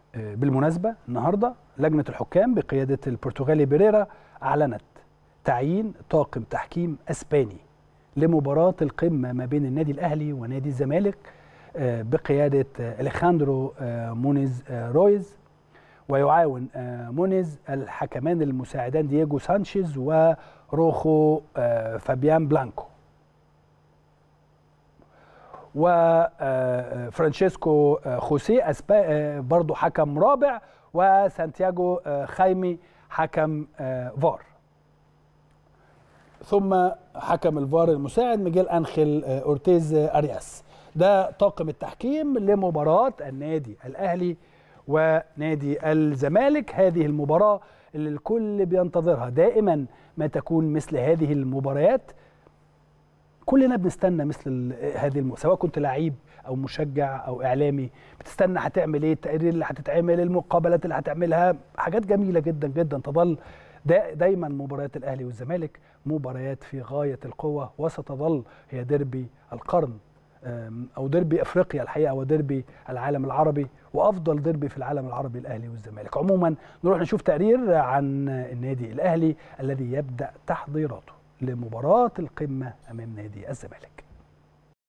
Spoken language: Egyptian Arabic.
بالمناسبة النهاردة لجنة الحكام بقيادة البرتغالي بيريرا أعلنت تعيين طاقم تحكيم أسباني لمباراة القمة ما بين النادي الأهلي ونادي الزمالك بقيادة أليخاندرو مونيز رويز ويعاون مونيز الحكمان المساعدان دييغو سانشيز وروخو فابيان بلانكو وفرانشيسكو خوسي برضو حكم رابع وسانتياغو خايمي حكم فار ثم حكم الفار المساعد ميجيل انخيل اورتيز ارياس ده طاقم التحكيم لمباراه النادي الاهلي ونادي الزمالك هذه المباراه اللي الكل بينتظرها دائما ما تكون مثل هذه المباريات كلنا بنستنى مثل هذه الم... سواء كنت لعيب او مشجع او اعلامي بتستنى هتعمل ايه التقرير اللي هتتعمل المقابلات اللي هتعملها حاجات جميله جدا جدا تظل دا دايما مباريات الاهلي والزمالك مباريات في غايه القوه وستظل هي ديربي القرن او ديربي افريقيا الحقيقه وديربي العالم العربي وافضل ديربي في العالم العربي الاهلي والزمالك عموما نروح نشوف تقرير عن النادي الاهلي الذي يبدا تحضيراته لمباراه القمه امام نادي الزمالك